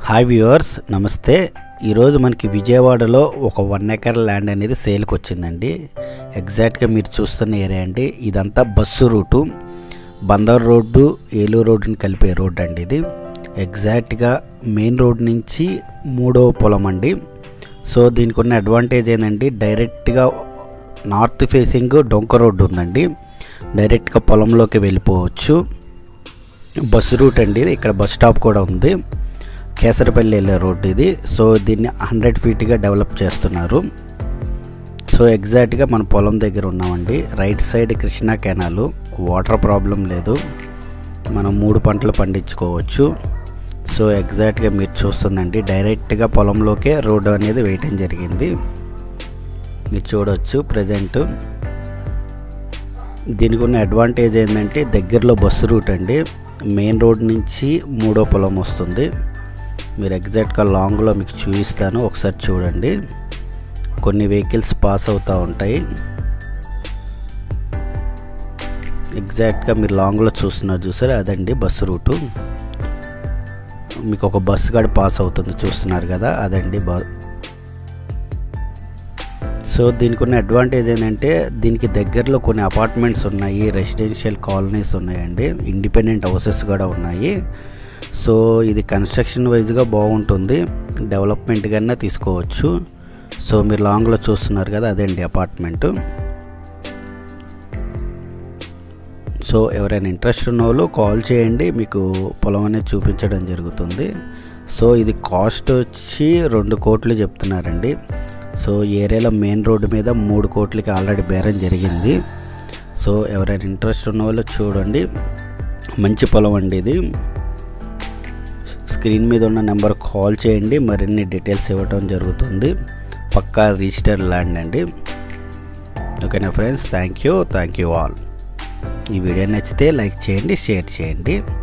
hi viewers నమస్తే ఈరోజు మనకి విజయవాడలో ఒక వన్ ఎకర్ ల్యాండ్ అనేది సేల్కి వచ్చిందండి ఎగ్జాక్ట్గా మీరు చూస్తున్న ఏరియా అండి ఇదంతా bus route Bandar road Eluru రోడ్డుని కలిపే రోడ్ అండి ఇది ఎగ్జాక్ట్గా మెయిన్ రోడ్ నుంచి మూడో పొలం అండి సో దీనికి ఉన్న అడ్వాంటేజ్ ఏంటంటే డైరెక్ట్గా నార్త్ ఫేసింగ్ డొంక రోడ్డు ఉందండి డైరెక్ట్గా పొలంలోకి వెళ్ళిపోవచ్చు బస్సు రూట్ అండి ఇది ఇక్కడ బస్ స్టాప్ కూడా ఉంది కేసరపల్లి వెళ్ళే రోడ్డు ఇది సో దీన్ని హండ్రెడ్ ఫీట్గా డెవలప్ చేస్తున్నారు సో ఎగ్జాక్ట్గా మన పొలం దగ్గర ఉన్నామండి right side Krishna canal water problem లేదు మనం మూడు పంటలు పండించుకోవచ్చు సో ఎగ్జాక్ట్గా మీరు చూస్తుందండి డైరెక్ట్గా పొలంలోకే రోడ్డు అనేది వేయటం జరిగింది మీరు చూడవచ్చు ప్రజెంట్ దీనికి ఉన్న అడ్వాంటేజ్ ఏంటంటే దగ్గరలో బస్సు రూట్ అండి మెయిన్ రోడ్ నుంచి మూడో పొలం వస్తుంది మీరు ఎగ్జాక్ట్గా లాంగ్లో మీకు చూపిస్తాను ఒకసారి చూడండి కొన్ని వెహికల్స్ పాస్ అవుతూ ఉంటాయి ఎగ్జాక్ట్గా మీరు లాంగ్లో చూస్తున్నారు చూసారు అదండి బస్సు రూటు మీకు ఒక బస్సు గాడి పాస్ అవుతుంది చూస్తున్నారు కదా అదండి బ సో దీనికి ఉన్న అడ్వాంటేజ్ ఏంటంటే దీనికి దగ్గరలో కొన్ని అపార్ట్మెంట్స్ ఉన్నాయి రెసిడెన్షియల్ కాలనీస్ ఉన్నాయండి ఇండిపెండెంట్ హౌసెస్ కూడా ఉన్నాయి సో ఇది కన్స్ట్రక్షన్ వైజ్గా బాగుంటుంది డెవలప్మెంట్ కన్నా తీసుకోవచ్చు సో మీరు లాంగ్లో చూస్తున్నారు కదా అదేండి అపార్ట్మెంట్ సో ఎవరైనా ఇంట్రెస్ట్ ఉన్న వాళ్ళు కాల్ చేయండి మీకు పొలం అనేది చూపించడం జరుగుతుంది సో ఇది కాస్ట్ వచ్చి రెండు కోట్లు చెప్తున్నారండి సో ఏరియాలో మెయిన్ రోడ్డు మీద మూడు కోట్లకి ఆల్రెడీ బేరం జరిగింది సో ఎవరైనా ఇంట్రెస్ట్ ఉన్న వాళ్ళు చూడండి మంచి పొలం అండి ఇది స్క్రీన్ మీద ఉన్న నెంబర్ కాల్ చేయండి మరిన్ని డీటెయిల్స్ ఇవ్వడం జరుగుతుంది పక్కా రిజిస్టర్ ల్యాండ్ అండి ఓకేనా friends thank you thank you all ఈ వీడియో నచ్చితే లైక్ చేయండి షేర్ చేయండి